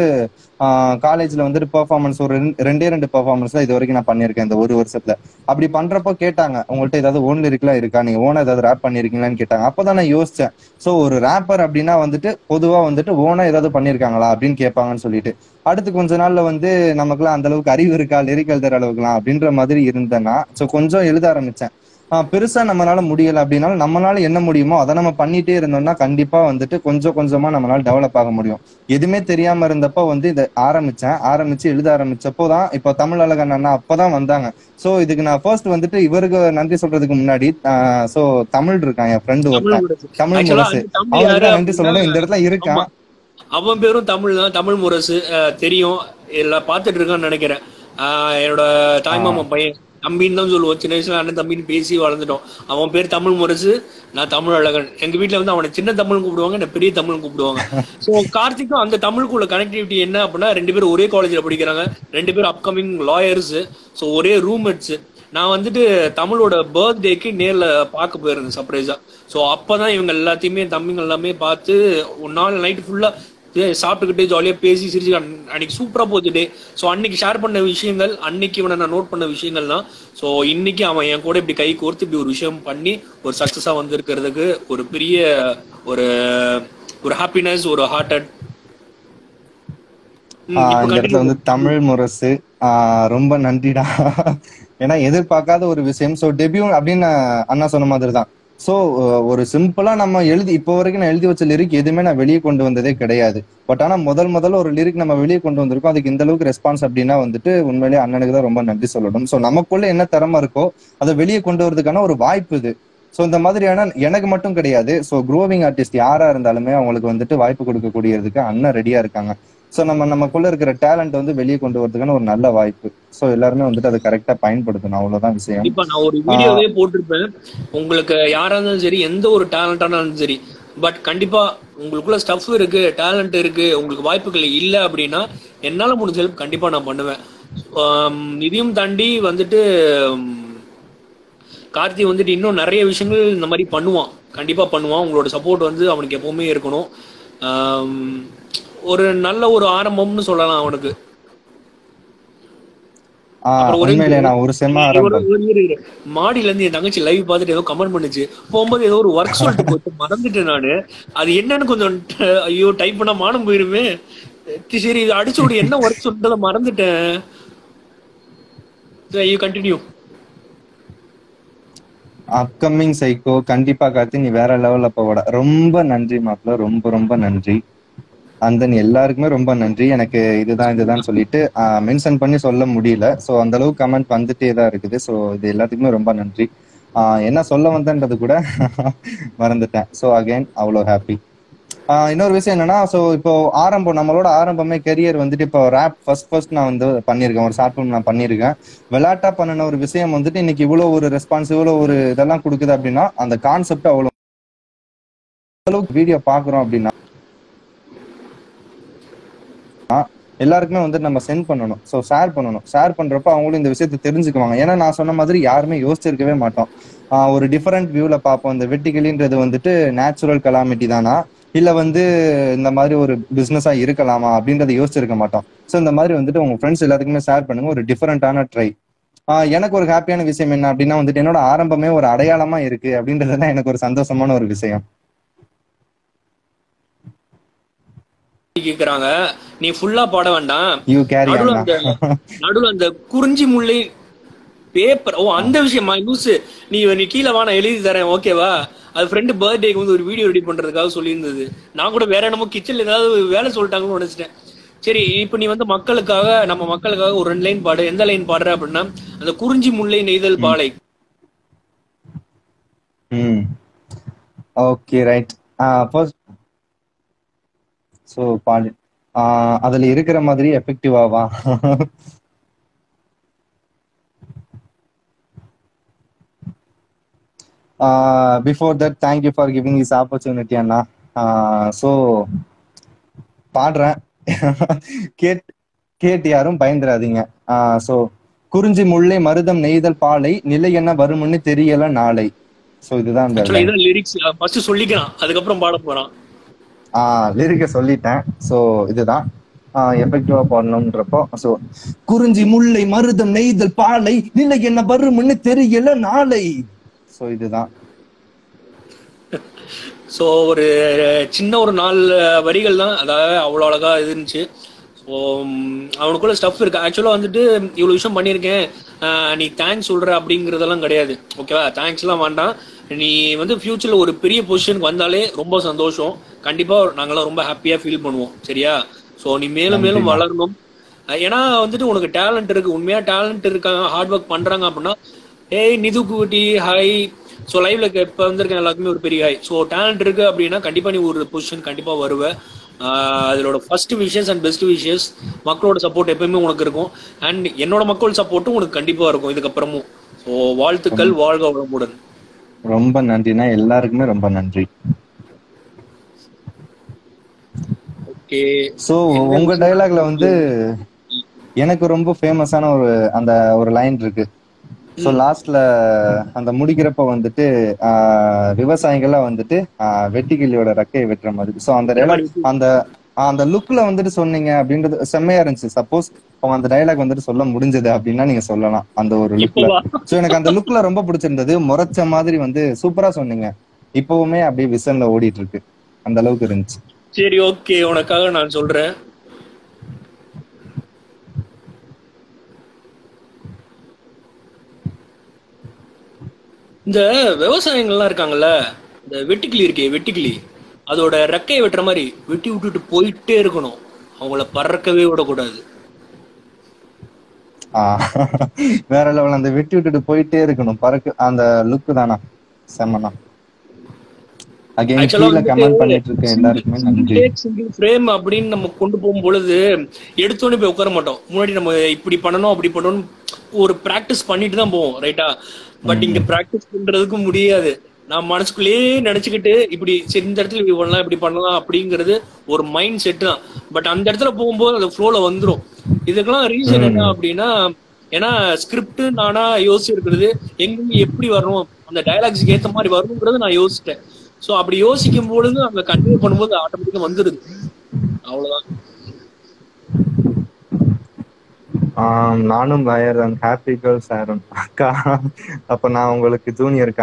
காலேஜ்ல வந்துட்டு பெர்ஃபார்மன்ஸ் ஒரு ரெண்டு- ரெண்டே ரெண்டு பெர்ஃபார்மன்ஸ் தான் இது வரைக்கும் நான் பண்ணியிருக்கேன் இந்த ஒரு வருஷத்துல அப்படி பண்றப்போ கேட்டாங்க உங்கள்ட்ட ஏதாவது ஓன் லிரிக்லாம் இருக்கா நீங்க ஓனா ஏதாவது ரேப் பண்ணிருக்கீங்களான்னு கேட்டாங்க அப்பதான் நான் யோசிச்சேன் சோ ஒரு ரேப்பர் அப்படின்னா வந்துட்டு பொதுவா வந்துட்டு ஓனா ஏதாவது பண்ணிருக்காங்களா அப்படின்னு கேட்பாங்கன்னு சொல்லிட்டு அடுத்து கொஞ்ச நாள்ல வந்து நமக்குலாம் அந்த அளவுக்கு அறிவு இருக்கா லிரிக் எழுதுற அளவுக்குலாம் அப்படின்ற மாதிரி இருந்தேன்னா சோ கொஞ்சம் எழுத ஆரம்பிச்சேன் ஆஹ் பெருசா நம்மளால முடியல அப்படின்னாலும் நம்மளால என்ன முடியுமோ அதை நம்ம பண்ணிட்டே இருந்தோம்னா கண்டிப்பா வந்துட்டு கொஞ்சம் கொஞ்சமா நம்மளால டெவலப் ஆக முடியும் எதுவுமே தெரியாம இருந்தப்போ வந்து இதை ஆரம்பிச்சேன் ஆரம்பிச்சு எழுத ஆரம்பிச்சப்போ தான் இப்போ தமிழ் அழகன் அண்ணா அப்பதான் வந்தாங்க சோ இதுக்கு நான் ஃபர்ஸ்ட் வந்துட்டு இவருக்கு நன்றி சொல்றதுக்கு முன்னாடி சோ தமிழ் இருக்கான் என் ஃப்ரெண்டு ஒருத்தன் தமிழ் Actually, முரசு அந்த தம்பி அவனுக்கு யாரு தான் நன்றி சொல்லணும் இந்த இடத்துல இருக்கான் ஆமா. அவன் பேரும் தமிழ் தான் தமிழ் முரசு அஹ், தெரியும் எல்லாம் பார்த்துட்டு இருக்கான்னு நினைக்கிறேன் அஹ், என்னோட தாய்மாமா பையன் தம்பின்னு தான் சொல்லுவோம் சின்ன வயசுல அண்ணன் தம்பின்னு பேசி வளர்ந்துட்டோம் அவன் பேர் தமிழ் முரசு நான் தமிழ் அழகன் எங்க வீட்ல வந்து அவனை சின்ன தமிழ் கூப்பிடுவாங்க என்ன பெரிய தமிழ் கூப்பிடுவாங்க சோ கார்த்திக்கும் அந்த தமிழுக்குள்ள கனெக்டிவிட்டி என்ன அப்படின்னா ரெண்டு பேரும் ஒரே காலேஜ்ல படிக்கிறாங்க ரெண்டு பேரும் அப்கமிங் லாயர்ஸ் சோ ஒரே ரூம்மேட்ஸ் நான் வந்துட்டு தமிழோட பர்த்டேக்கு நேர்ல பார்க்க போயிருந்தேன் சர்ப்ரைஸா சோ அப்பதான் இவங்க எல்லாத்தையுமே தம்பிங்க எல்லாமே பார்த்து ஒரு நாள் நைட் ஃபுல்லா சாப்பிட்டுக்கிட்டு ஜாலியா பேசி சிரிச்சு அன்- அன்னைக்கு சூப்பரா போச்சு டே ஸோ அன்னைக்கு ஷேர் பண்ண விஷயங்கள் அன்னைக்கு இவனை நான் நோட் பண்ண விஷயங்கள் தான் ஸோ இன்னைக்கு அவன் என் கூட இப்படி கை கோர்த்து இப்படி ஒரு விஷயம் பண்ணி ஒரு சக்சஸா வந்திருக்கிறதுக்கு ஒரு பெரிய ஒரு ஒரு ஹாப்பினஸ் ஒரு ஹார்ட் அட் ஆஹ் இந்த இடத்துல வந்து தமிழ் முரசு ஆஹ் ரொம்ப நன்றிடா ஏன்னா எதிர்பார்க்காத ஒரு விஷயம் சோ டெபியூ அப்படின்னு அண்ணா சொன்ன மாதிரி தான் சோ ஒரு சிம்பிளா நம்ம எழுதி இப்போ வரைக்கும் நான் எழுதி வச்ச லிரிக் எதுவுமே நான் வெளியே கொண்டு வந்ததே கிடையாது பட் ஆனா முதல் முதல்ல ஒரு லிரிக் நம்ம வெளியே கொண்டு வந்திருக்கோம் அதுக்கு இந்த அளவுக்கு ரெஸ்பான்ஸ் அப்படின்னா வந்துட்டு உண்மையிலேயே அண்ணனுக்கு தான் ரொம்ப நன்றி சொல்லணும் சோ நமக்குள்ள என்ன திறமை இருக்கோ அதை வெளியே கொண்டு வரதுக்கான ஒரு வாய்ப்பு இது சோ இந்த மாதிரியான எனக்கு மட்டும் கிடையாது சோ க்ரோவிங் ஆர்டிஸ்ட் யாரா இருந்தாலுமே அவங்களுக்கு வந்துட்டு வாய்ப்பு கொடுக்கக்கூடியதுக்கு அண்ணன் ரெடியா இருக்காங்க சோ நம்ம நமக்குள்ள இருக்கிற டேலண்ட் வந்து வெளியே கொண்டு வரதுக்கான ஒரு நல்ல வாய்ப்பு சோ எல்லாருமே வந்துட்டு அதை கரெக்டா பயன்படுத்தணும் அவ்வளவுதான் விஷயம் கண்டிப்பா நான் ஒரு வீடியோவே போட்டிருப்பேன் உங்களுக்கு யாரா இருந்தாலும் சரி எந்த ஒரு டேலண்டான இருந்தாலும் சரி பட் கண்டிப்பா உங்களுக்குள்ள ஸ்டஃப் இருக்கு டேலண்ட் இருக்கு உங்களுக்கு வாய்ப்புகள் இல்ல அப்படின்னா என்னால முடிஞ்ச ஹெல்ப் கண்டிப்பா நான் பண்ணுவேன் ஆம், இதையும் தாண்டி வந்துட்டு உம், கார்த்தி வந்துட்டு இன்னும் நிறைய விஷயங்கள் இந்த மாதிரி பண்ணுவான் கண்டிப்பா பண்ணுவான் உங்களோட சப்போர்ட் வந்து அவனுக்கு எப்பவுமே இருக்கணும் ஆம், ஒரு நல்ல ஒரு ஆரம்பம்னு சொல்லலாம் அவனுக்கு ஆஹ் அப்புறம் ஒரு உண்மையிலே நான் ஒரு செம்ம ஒரு- ஆரம்பம் ஒரு இரு, இரு. மாடியில இருந்து என் தங்கச்சி லைவ் பார்த்துட்டு ஏதோ கமெண்ட் பண்ணுச்சு போகும்போது ஏதோ ஒரு ஒர்க் சொல்லிட்டு போட்டு மறந்துட்டேன் நானு அது என்னன்னு கொஞ்சம் ட- ஐயோ டைப் பண்ணா மானம் போயிருமே சரி இது அடிச்சு விடு என்ன ஒர்க் சொல்லிட்டு மறந்துட்டேன் ஐயோ கண்டினியூ அப்கமிங் சைக்கோ கண்டிப்பா கார்த்தி நீ வேற லெவல்ல போவட ரொம்ப நன்றி மாப்பிள்ள ரொம்ப ரொம்ப நன்றி அந்த எல்லாருக்குமே ரொம்ப நன்றி எனக்கு இதுதான் இதுதான் சொல்லிட்டு மென்ஷன் பண்ணி சொல்ல முடியல சோ அந்த அளவுக்கு கமெண்ட் வந்துட்டே தான் இருக்குது சோ இது எல்லாத்துக்குமே ரொம்ப நன்றி ஆஹ் என்ன சொல்ல வந்தேன்றது கூட மறந்துட்டேன் சோ அகைன் அவ்வளோ ஹாப்பி இன்னொரு விஷயம் என்னன்னா சோ இப்போ ஆரம்பம் நம்மளோட ஆரம்பமே கெரியர் வந்துட்டு இப்போ ரேப் ஃபர்ஸ்ட் ஃபர்ஸ்ட் நான் வந்து பண்ணியிருக்கேன் ஒரு ஷார்ட் ஃபிலிம் நான் பண்ணியிருக்கேன் விளையாட்டா பண்ணின ஒரு விஷயம் வந்துட்டு இன்னைக்கு இவ்வளவு ஒரு ரெஸ்பான்ஸ் இவ்வளவு ஒரு இதெல்லாம் கொடுக்குது அப்படின்னா அந்த கான்செப்ட் அவ்வளவு அளவுக்கு வீடியோ பாக்குறோம் அப்படின்னா எல்லாருக்குமே வந்து நம்ம சென்ட் பண்ணணும் ஸோ ஷேர் பண்ணணும் ஷேர் பண்றப்ப அவங்களும் இந்த விஷயத்தை தெரிஞ்சுக்குவாங்க ஏன்னா நான் சொன்ன மாதிரி யாருமே யோசிச்சிருக்கவே மாட்டோம் ஆஹ் ஒரு டிஃபரெண்ட் வியூல பார்ப்போம் இந்த வெட்டிக்கிளின்றது வந்துட்டு நேச்சுரல் கலாமிட்டி தானா இல்ல வந்து இந்த மாதிரி ஒரு பிசினஸா இருக்கலாமா அப்படின்றத யோசிச்சிருக்க மாட்டோம் ஸோ இந்த மாதிரி வந்துட்டு உங்க ஃப்ரெண்ட்ஸ் எல்லாத்துக்குமே ஷேர் பண்ணுங்க ஒரு டிஃபரெண்டான ட்ரை ஆஹ் எனக்கு ஒரு ஹாப்பியான விஷயம் என்ன அப்படின்னா வந்துட்டு என்னோட ஆரம்பமே ஒரு அடையாளமா இருக்கு அப்படின்றதுதான் எனக்கு ஒரு சந்தோஷமான ஒரு விஷயம் கேக்குறாங்க நீ ஃபுல்லா பாட வேண்டாம் யூ கேரி நடுவுல அந்த நடுவுல அந்த குறிஞ்சி முல்லை பேப்பர் ஓ அந்த விஷயமா லூசு நீ நீ கீழே வா நான் எழுதி தரேன் ஓகேவா அது ஃப்ரெண்டு பர்த்டேக்கு வந்து ஒரு வீடியோ ரெடி பண்றதுக்காக சொல்லியிருந்தது நான் கூட வேற என்னமோ கிச்சன்ல ஏதாவது வேலை சொல்லிட்டாங்கன்னு நினைச்சிட்டேன் சரி இப்ப நீ வந்து மக்களுக்காக நம்ம மக்களுக்காக ஒரு ரெண்டு லைன் பாடு எந்த லைன் பாடுற அப்படின்னா அந்த குறிஞ்சி முல்லை நெய்தல் பாலை ம் ஓகே ரைட் ஃபர்ஸ்ட் ஸோ பாடு ஆஹ் அதுல இருக்கிற மாதிரி எஃபெக்டிவாவா before that thank you for giving this opportunity அண்ணா ஸோ பாடுறேன் கேட் கேட்டு யாரும் பயந்துராதீங்க ஸோ குறிஞ்சி முல்லை மருதம் நெய்தல் பாலை நிலை என்ன வரும்னு தெரியல நாளை ஸோ இதுதான் அந்த ஆக்சுவலா இதான் லிரிக்ஸ் ஃபர்ஸ்ட் சொல்லிக்கிறான் அதுக்கப்புறம் பாட போறான் லிரிக்க சொல்லிட்டேன் ஸோ இதுதான் எஃபெக்டிவா பாடணும்ன்றப்போ ஸோ குறிஞ்சி முல்லை மருதம் நெய்தல் பாலை நிலை என்ன வரும்னு தெரியல நாளை ஸோ இதுதான் ஸோ ஒரு சின்ன ஒரு நாலு வரிகள் தான் அதாவது அவ்வளோ அழகா இருந்துச்சு ஸோ அவனுக்குள்ள ஸ்டஃப் இருக்கு ஆக்சுவலாக வந்துட்டு இவ்வளோ விஷயம் பண்ணியிருக்கேன் ஆஹ் நீ தேங்க்ஸ் சொல்ற அப்படிங்கிறதெல்லாம் கிடையாது ஓகேவா தேங்க்ஸ்லாம் வேண்டாம் நீ வந்து ஃபியூச்சரில் ஒரு பெரிய பொசிஷனுக்கு வந்தாலே ரொம்ப சந்தோஷம் கண்டிப்பாக நாங்களாம் ரொம்ப ஹாப்பியாக ஃபீல் பண்ணுவோம் சரியா ஸோ நீ மேலும் மேலும் வளரணும் அஹ் ஏன்னா வந்துட்டு உனக்கு டேலண்ட் இருக்கு உண்மையா டேலண்ட் இருக்காங்க ஹார்ட் ஒர்க் பண்றாங்க அப்படின்னா ஏய் நிது குட்டி ஹாய் ஸோ லைவ்ல இப்ப வந்திருக்க எல்லாருக்குமே ஒரு பெரிய ஹாய் ஸோ டேலண்ட் இருக்கு அப்படின்னா கண்டிப்பா நீ ஒரு பொசிஷன் கண்டிப்பா வருவ ஆஹ் அதோட first wishes and best wishes மக்களோட சப்போர்ட் எப்பயுமே உனக்கு இருக்கும் அண்ட் என்னோட மக்கள் சப்போர்ட்டும் உனக்கு கண்டிப்பா இருக்கும் இதுக்கப்புறமும் ஸோ வாழ்த்துக்கள் வாழ்க வளமுடன் ரொம்ப நன்றிண்ணா எல்லாருக்குமே ரொம்ப நன்றி ஓகே ஸோ உங்க டைலாக்ல வந்து எனக்கு ரொம்ப ஃபேமஸான ஒரு அந்த ஒரு லைன் இருக்கு ஸோ லாஸ்ட்ல அந்த முடிக்கிறப்ப வந்துட்டு ஆஹ், விவசாயிகள்லாம் வந்துட்டு ஆஹ், வெட்டுக்கிளியோட ரெக்கையை வெட்டுற மாதிரி ஸோ அந்த dialogue- அந்த அந்த லுக்ல வந்துட்டு சொன்னீங்க அப்படின்றது செம்மையா இருந்துச்சு சப்போஸ் அவங்க அந்த டைலாக் வந்துட்டு சொல்ல முடிஞ்சது அப்படின்னா நீங்க சொல்லலாம் அந்த ஒரு லுக்ல இப்போவா ஸோ எனக்கு அந்த லுக்ல ரொம்ப பிடிச்சிருந்தது முறைச்ச மாதிரி வந்து சூப்பரா சொன்னீங்க இப்பவுமே அப்படியே விசன்ல ஓடிட்டு இருக்கு அந்த அளவுக்கு இருந்துச்சு சரி ஓகே உனக்காக நான் சொல்றேன் இந்த விவசாயிகள்லாம் இருக்காங்கல்ல இந்த வெட்டுக்கிளி இருக்கே வெட்டுக்கிளி அதோட ரெக்கையை வெட்டுற மாதிரி வெட்டி விட்டுட்டு போயிட்டே இருக்கணும் அவங்கள பறக்கவே விடக்கூடாது ஆஹ் வேற லெவல் அந்த வெட்டி விட்டுட்டு போயிட்டே இருக்கணும் பறக்கு அந்த லுக் தானா செம்மண்ணா அகைன் Actually கீழே வந்துட்டு கமெண்ட் பண்ணிட்டு இருக்க எல்லாருக்குமே நன்றி சிங்கிள் ஃப்ரேம் அப்படின்னு நம்ம கொண்டு போகும் பொழுது எடுத்தோடனே போய் உட்கார மாட்டோம் முன்னாடி நம்ம இப்படி பண்ணணும் அப்படி பண்ணணும் ஒரு பிராக்டிஸ் பண்ணிட்டு தான் போவோம் ரைட்டா பட் இங்க பிராக்டிஸ் பண்றதுக்கு முடியாது நான் மனசுக்குள்ளேயே நினைச்சுக்கிட்டு இப்படி சரி இந்த இடத்துல இப்படி பண்ணலாம் இப்படி பண்ணலாம் அப்படிங்கிறது ஒரு மைண்ட் செட் தான் பட் அந்த இடத்துல போகும்போது அது ஃப்ளோல வந்துரும் இதுக்கெல்லாம் ரீசன் என்ன அப்படின்னா ஏன்னா ஸ்கிரிப்ட் நானா யோசிச்சிருக்கிறது எங்க எப்படி வரணும் அந்த டயலாக்ஸ்க்கு ஏத்த மாதிரி வரணுங்கிறது நான் யோசிச்சிட்டேன் சோ அப்படி யோசிக்கும் பொழுது அங்க கன்வே பண்ணும்போது ஆட்டோமேட்டிக்கா வந்துருது அவ்வளவுதான் ஆம், நானும் வயர் ஹாப்பி கேர்ள் சாரும் அக்கா அப்ப நான் உங்களுக்கு ஜூனியர்க்கா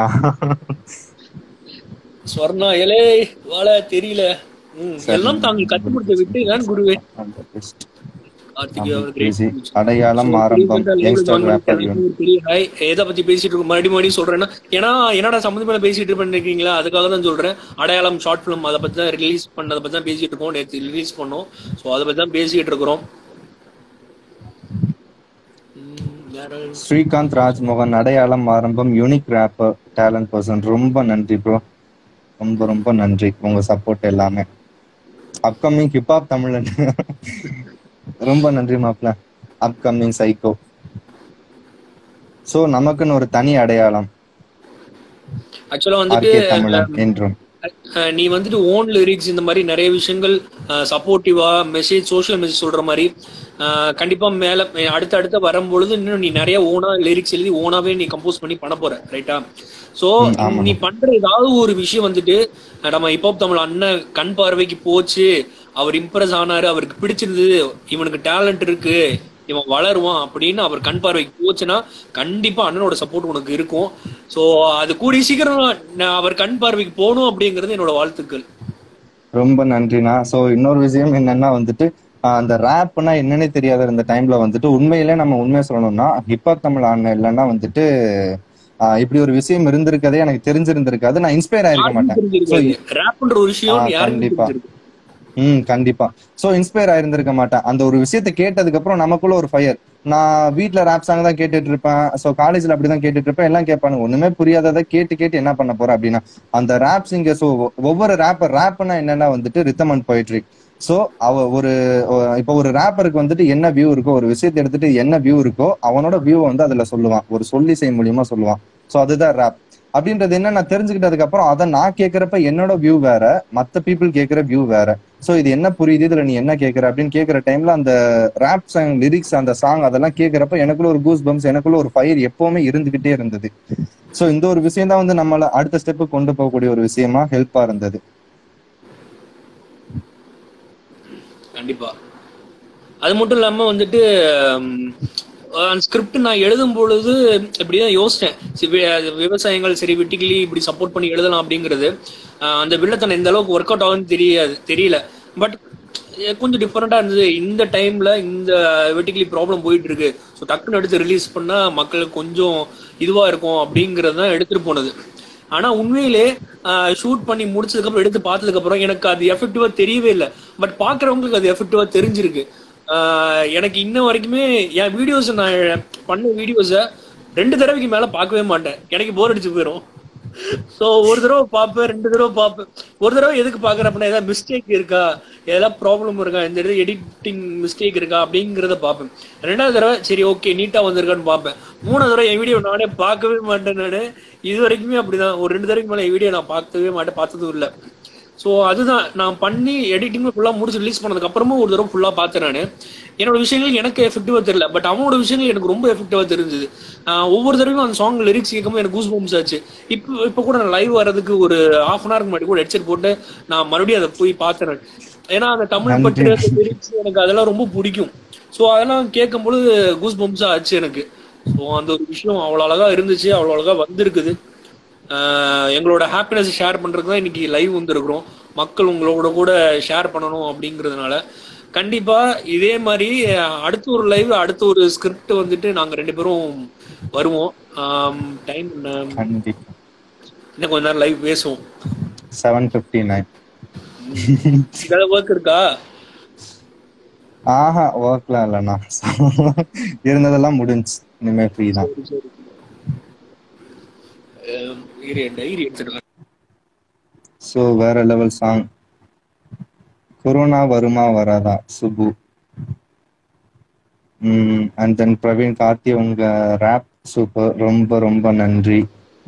ஸ்வர்ணா எலே வாழ தெரியல ம், எல்லாம் தாங்கள் கத்து கொடுத்த விட்டு தான் குருவே கார்த்திகேய அவர் great Easy. speech. Adaiyalam So, ஆரம்பம் recent ஆ யங்ஸ்டர் label ரேப்பர் வாங்கிட்டு ஒரு பெரிய hi. எதை பத்தி பேசிட்டு இருக்கோம் மறுபடியும் மறுபடியும் சொல்றேன்னா ஏன்னா என்னடா சம்மந்தம் மேல பேசிட்டு இருப்பீங்களா அதுக்காக தான் சொல்றேன் அடையாளம் ஷார்ட் ஃபிலிம் அதை பத்தி தான் ரிலீஸ் பண்ணதை பத்தி தான் பேசிட்டு இருக்கோம் நேற்று ரிலீஸ் பண்ணோம் சோ அதை பத்தி தான் பேசிட்டு இருக்கிறோம் ம், வேற ஸ்ரீகாந்த் ராஜ்மோகன் அடையாளம் ஆரம்பம் யூனிக் ரேப்பர் டேலண்ட் பர்சன் ரொம்ப நன்றி ப்ரோ ரொம்ப ரொம்ப நன்றி உங்க சப்போர்ட் எல்லாமே அப்கமிங் ஹிப்ஹாப் தமிழன் ரொம்ப நன்றி மாப்ள அப்கமிங் சைக்கோ சோ நமக்குன்னு ஒரு தனி அடையாளம் ஆக்சுவலா வந்துட்டு ஆர்கே தமிழன் என்றும் அஹ் நீ வந்துட்டு ஓன் லிரிக்ஸ் இந்த மாதிரி நிறைய விஷயங்கள் சப்போர்ட்டிவா மெசேஜ் சோஷியல் மெசேஜ் சொல்ற மாதிரி அஹ் கண்டிப்பா மேல அஹ் அடுத்த அடுத்த வரும்பொழுது இன்னும் நீ நிறைய ஓனா லிரிக்ஸ் எழுதி ஓனாவே நீ கம்போஸ் பண்ணி பண்ண போற ரைட்டா சோ ம், ஆமா. நீ பண்ற ஏதாவது ஒரு விஷயம் வந்துட்டு அஹ் நம்ம ஹிப்ஹாப் தமிழ் அண்ணன் கண் பார்வைக்கு போச்சு அவர் இம்ப்ரெஸ் ஆனாரு அவருக்கு பிடிச்சிருந்தது இவனுக்கு டேலண்ட் இருக்கு இவன் வளருவான் அப்படின்னு அவர் கண் பார்வைக்கு போச்சுன்னா கண்டிப்பா அண்ணனோட சப்போர்ட் உனக்கு இருக்கும் சோ அது கூடிய சீக்கிரம் நான் அவர் கண் பார்வைக்கு போகணும் அப்படிங்கிறது என்னோட வாழ்த்துக்கள் ரொம்ப நன்றிண்ணா சோ இன்னொரு விஷயம் என்னன்னா வந்துட்டு ஆஹ் அந்த ரேப்னா என்னன்னே தெரியாத இந்த டைம்ல வந்துட்டு உண்மையிலே நம்ம உண்மையை சொல்லணும்னா ஹிப்ஹாப் தமிழ் ஆடின இல்லைன்னா வந்துட்டு ஆஹ் இப்படி ஒரு விஷயம் இருந்திருக்கதே எனக்கு தெரிஞ்சிருந்திருக்காது நான் இன்ஸ்பயர் ஆயிருக்க மாட்டேன் So, ரேப்ன்ற ஒரு விஷயம் ஆ, யாருக்கும் கண்டிப்பா. தெரிஞ்சிருக்கு. ம் கண்டிப்பா சோ இன்ஸ்பயர் ஆயிருந்திருக்க மாட்டேன் அந்த ஒரு விஷயத்த கேட்டதுக்கு அப்புறம் நமக்குள்ள ஒரு ஃபயர் நான் வீட்ல ரேப் சாங் தான் கேட்டுட்டு இருப்பேன் சோ காலேஜ்ல அப்படிதான் கேட்டுட்டு இருப்பேன் எல்லாம் கேட்பானுங்க ஒண்ணுமே புரியாததை கேட்டு கேட்டு என்ன பண்ண போற அப்படின்னா அந்த ரேப் சிங்கர் சோ ஒவ்வொரு ரேப்பர் ரேப்னா என்னன்னா வந்துட்டு ரித்தம் அண்ட் poetry சோ அவ ஒரு ஒ- இப்போ ஒரு ரேப்பருக்கு வந்துட்டு என்ன வியூ இருக்கோ ஒரு விஷயத்தை எடுத்துட்டு என்ன வியூ இருக்கோ அவனோட வியூ வந்து அதுல சொல்லுவான் ஒரு சொல்லிசை மூலியமா சொல்லுவான் சோ அதுதான் ரேப் அப்படின்றது என்ன நான் தெரிஞ்சுக்கிட்டதுக்கு அப்புறம் அதை நான் கேட்கறப்ப என்னோட வியூ வேற மத்த பீப்புள் கேட்கிற வியூ வேற சோ இது என்ன புரியுது இதுல நீ என்ன கேட்கற அப்படின்னு கேட்கிற டைம்ல அந்த ரேப் சாங் லிரிக்ஸ் அந்த சாங் அதெல்லாம் கேட்கறப்ப எனக்குள்ள ஒரு கூஸ் பம்ஸ் எனக்குள்ள ஒரு ஃபயர் எப்பவுமே இருந்துகிட்டே இருந்தது சோ இந்த ஒரு விஷயம் தான் வந்து நம்மள அடுத்த ஸ்டெப்பு கொண்டு போகக்கூடிய ஒரு விஷயமா ஹெல்ப்பா இருந்தது கண்டிப்பா அது மட்டும் இல்லாம வந்துட்டு ம், அந்த ஸ்கிரிப்ட் நான் எழுதும் பொழுது இப்படிதான் யோசிச்சேன் சரி, வி- அது விவசாயங்கள் சரி வெட்டிக்கிளி இப்படி சப்போர்ட் பண்ணி எழுதலாம் அப்படிங்கிறது ஆஹ், அந்த வில்லத்தனை எந்த அளவுக்கு ஒர்க் அவுட் ஆகும்னு தெரியாது தெரியல பட் கொஞ்சம் டிஃப்ரெண்டா இருந்தது இந்த டைம்ல இந்த வெட்டிக்கிளி ப்ராப்ளம் போயிட்டு இருக்கு ஸோ டக்குன்னு எடுத்து ரிலீஸ் பண்ணா மக்களுக்கு கொஞ்சம் இதுவா இருக்கும் அப்படிங்கறது தான் எடுத்துட்டு போனது ஆனா உண்மையிலே ஷூட் பண்ணி முடிச்சதுக்கு அப்புறம் எடுத்து பார்த்ததுக்கு அப்புறம் எனக்கு அது எஃபெக்டிவா தெரியவே இல்லை பட் பாக்குறவங்களுக்கு அது எஃபெக்டிவா தெரிஞ்சிருக்கு ஆஹ் எனக்கு இன்ன வரைக்குமே என் வீடியோஸ் நான் பண்ண வீடியோஸ ரெண்டு தடவைக்கு மேல பார்க்கவே மாட்டேன் எனக்கு போர் அடிச்சு போயிடும் சோ ஒரு தடவை பார்ப்பேன் ரெண்டு தடவை பார்ப்பேன் ஒரு தடவை எதுக்கு பாக்குறேன் அப்படின்னா ஏதாவது மிஸ்டேக் இருக்கா ஏதாவது ப்ராப்ளம் இருக்கா இந்த இடத்துல எடிட்டிங் மிஸ்டேக் இருக்கா அப்படிங்கறத பார்ப்பேன் ரெண்டாவது தடவை சரி ஓகே நீட்டா வந்திருக்கான்னு பார்ப்பேன் மூணாவது தடவை என் வீடியோ நானே பார்க்கவே மாட்டேன் நானு இது வரைக்குமே அப்படிதான் ஒரு ரெண்டு தடவைக்கு மேல என் வீடியோ நான் பார்க்கவே மாட்டேன் பார்த்ததும் இல்லை ஸோ அதுதான் நான் பண்ணி எடிட்டிங் ஃபுல்லாக முடிச்சு ரிலீஸ் பண்ணதுக்கு அப்புறமும் ஒரு தடவை ஃபுல்லாக பார்த்தேன் நான் என்னோட விஷயங்கள் எனக்கு எஃபெக்டிவா தெரியல பட் அவனோட விஷயங்கள் எனக்கு ரொம்ப எஃபெக்டிவா தெரிஞ்சது ஆஹ் ஒவ்வொரு தடவையும் அந்த சாங் லிரிக்ஸ் கேட்கும்போது எனக்கு கூஸ் பம்ஸ் ஆச்சு இப்போ இப்போ கூட நான் லைவ் வர்றதுக்கு ஒரு ஹாஃப் அன் ஹவருக்கு முன்னாடி கூட ஹெட்செட் போட்டு நான் மறுபடியும் அதை போய் பார்த்தேன் நான். ஏன்னா அந்த தமிழ் பற்று அந்த லிரிக்ஸ் எனக்கு அதெல்லாம் ரொம்ப பிடிக்கும் ஸோ அதெல்லாம் கேட்கும்போது கூஸ் பம்ஸா ஆச்சு எனக்கு ஸோ அந்த ஒரு விஷயம் அவ்வளோ அழகா இருந்துச்சு அவ்வளோ அழகா வந்திருக்குது ஆஹ் எங்களோட ஹாப்பினஸ் ஷேர் பண்றதுக்கு தான் இன்னைக்கு லைவ் வந்திருக்கிறோம் மக்கள் உங்களோட கூட ஷேர் பண்ணணும் அப்படிங்கிறதுனால கண்டிப்பா இதே மாதிரி அஹ், அடுத்த ஒரு லைவ் அடுத்த ஒரு ஸ்கிரிப்ட் வந்துட்டு நாங்க ரெண்டு பேரும் வருவோம் டைம் கண்டிப்பா இன்னும் கொஞ்ச நேரம் லைவ் பேசுவோம் செவன் பிப்டி நைன் ஏதாவது ஒர்க் இருக்கா ஆஹா ஒர்க்லாம் இல்லைண்ணா இருந்ததெல்லாம் முடிஞ்சு இனிமே ஃப்ரீ தான் டைரி எடுத்துட்டு ஸோ வேற லெவல் சாங் கொரோனா வருமா வராதா சுபு அண்ட் தென் பிரவீன் கார்த்தி உங்க ரேப் சூப்பர் ரொம்ப ரொம்ப நன்றி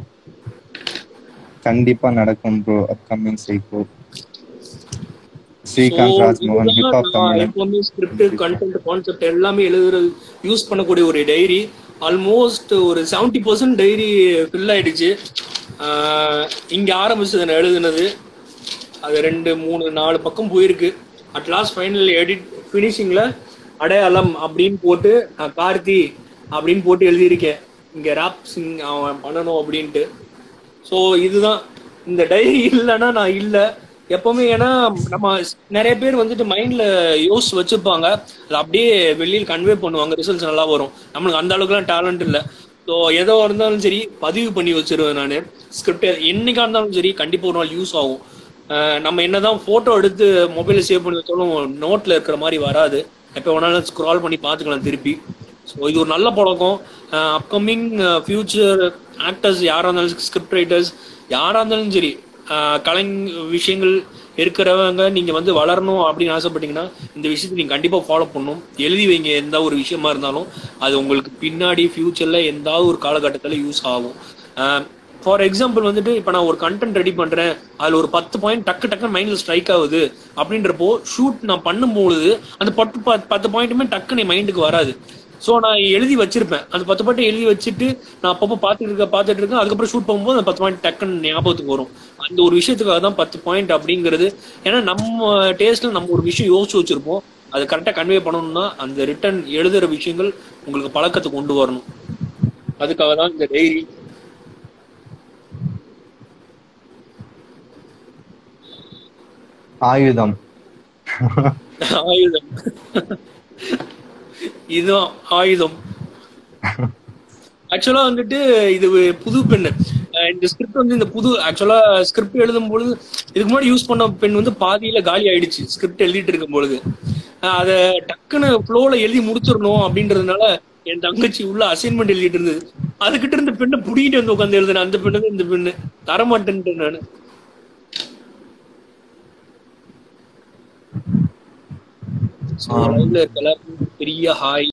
கண்டிப்பா நடக்கும் bro upcoming psycho Srikanth Rajmohan hip hop Tamizhan எப்பவுமே ஸ்கிரிப்ட் கண்டென்ட் கான்செப்ட் எல்லாமே எழுதுறது யூஸ் பண்ணக்கூடிய ஒரு டைரி ஆல்மோஸ்ட் ஒரு செவன்டி பர்சன்ட் டைரி ஃபில் ஆயிடுச்சு ஆஹ் இங்க ஆரம்பிச்சது நான் எழுதுனது அது ரெண்டு மூணு நாலு பக்கம் போயிருக்கு அட் லாஸ்ட் ஃபைனல் எடிட் ஃபினிஷிங்ல அடையாளம் அப்படின்னு போட்டு நான் கார்த்தி அப்படின்னு போட்டு எழுதியிருக்கேன் இங்க ராப் சிங் அவன் பண்ணணும் அப்படின்ட்டு ஸோ இதுதான் இந்த டைரி இல்லைன்னா நான் இல்லை எப்பவுமே ஏன்னா நம்ம நிறைய பேர் வந்துட்டு மைண்ட்ல யோசிச்சு வச்சிருப்பாங்க அது அப்படியே வெளியில் கன்வே பண்ணுவாங்க ரிசல்ட்ஸ் நல்லா வரும் நம்மளுக்கு அந்த அளவுக்குலாம் டேலண்ட் இல்லை ஸோ எதோ இருந்தாலும் சரி பதிவு பண்ணி வச்சிருவேன் நான் ஸ்கிரிப்ட் என்னைக்கா இருந்தாலும் சரி கண்டிப்பா ஒரு நாள் யூஸ் ஆகும் அஹ் நம்ம என்னதான் போட்டோ எடுத்து மொபைல சேவ் பண்ணி வச்சாலும் நோட்ல இருக்கிற மாதிரி வராது எப்போ வேணாலும் ஸ்க்ரால் பண்ணி பார்த்துக்கலாம் திருப்பி ஸோ இது ஒரு நல்ல பழக்கம் அப்கமிங் ஃபியூச்சர் ஆக்டர்ஸ் யாராக இருந்தாலும் ஸ்கிரிப்ட் ரைட்டர்ஸ் யாராக இருந்தாலும் சரி அஹ் கலை விஷயங்கள் இருக்கிறவங்க நீங்க வந்து வளரணும் அப்படின்னு ஆசைப்பட்டீங்கன்னா இந்த விஷயத்தை நீங்க கண்டிப்பா ஃபாலோ பண்ணணும் எழுதி வைங்க எந்த ஒரு விஷயமா இருந்தாலும் அது உங்களுக்கு பின்னாடி ஃபியூச்சர்ல எந்த ஒரு காலகட்டத்தில் யூஸ் ஆகும் ஃபார் எக்ஸாம்பிள் வந்துட்டு இப்போ நான் ஒரு கண்டென்ட் ரெடி பண்றேன் அதுல ஒரு பத்து பாயிண்ட் டக்கு டக்கு மைண்ட்ல ஸ்ட்ரைக் ஆகுது அப்படின்றப்போ ஷூட் நான் பண்ணும்பொழுது அந்த பத்து ப- பத்து பாயிண்ட்டுமே டக்குன்னு என் மைண்டுக்கு வராது ஸோ நான் எழுதி வச்சிருப்பேன் அந்த பத்து பாயிண்ட் எழுதி வச்சுட்டு நான் அப்பப்போ பார்த்துட்டு இருக்க பார்த்துட்டு இருக்கேன் அதுக்கப்புறம் ஷூட் பண்ணும்போது அந்த பத்து பாயிண்ட் டக்குன்னு ஞாபகத்துக்கு வரும் அந்த ஒரு விஷயத்துக்காக தான் பத்து பாயிண்ட் அப்படிங்கிறது ஏன்னா நம்ம டேஸ்ட்ல நம்ம ஒரு விஷயம் யோசிச்சு வச்சிருப்போம் அது கரெக்டா கன்வே பண்ணணும்னா அந்த ரிட்டன் எழுதுற விஷயங்கள் உங்களுக்கு பழக்கத்துக்கு கொண்டு வரணும் அதுக்காக தான் இந்த டைரி ஆயுதம் ஆயுதம் இதுதான் ஆயுதம் ஆக்சுவலா வந்துட்டு இது புது பெண் இந்த ஸ்கிரிப்ட் வந்து இந்த புது ஆக்சுவலா ஸ்கிரிப்ட் எழுதும் பொழுது இதுக்கு முன்னாடி யூஸ் பண்ண பெண் வந்து பாதியில காலி ஆயிடுச்சு ஸ்கிரிப்ட் எழுதிட்டு இருக்கும் பொழுது அஹ் அத டக்குன்னு ஃப்ளோல எழுதி முடிச்சிடணும் அப்படின்றதுனால என் தங்கச்சி உள்ள அசைன்மெண்ட் எழுதிட்டு இருந்தது அதுகிட்ட இருந்த பெண்ணை புடிக்கிட்டு வந்து உட்காந்து எழுதுனேன் அந்த பெண்ணு தான் இந்த பெண்ணு தரமாட்டேன்ட்டு நானு So, live ல இருக்க எல்லாருக்கும் பெரிய ஹாய்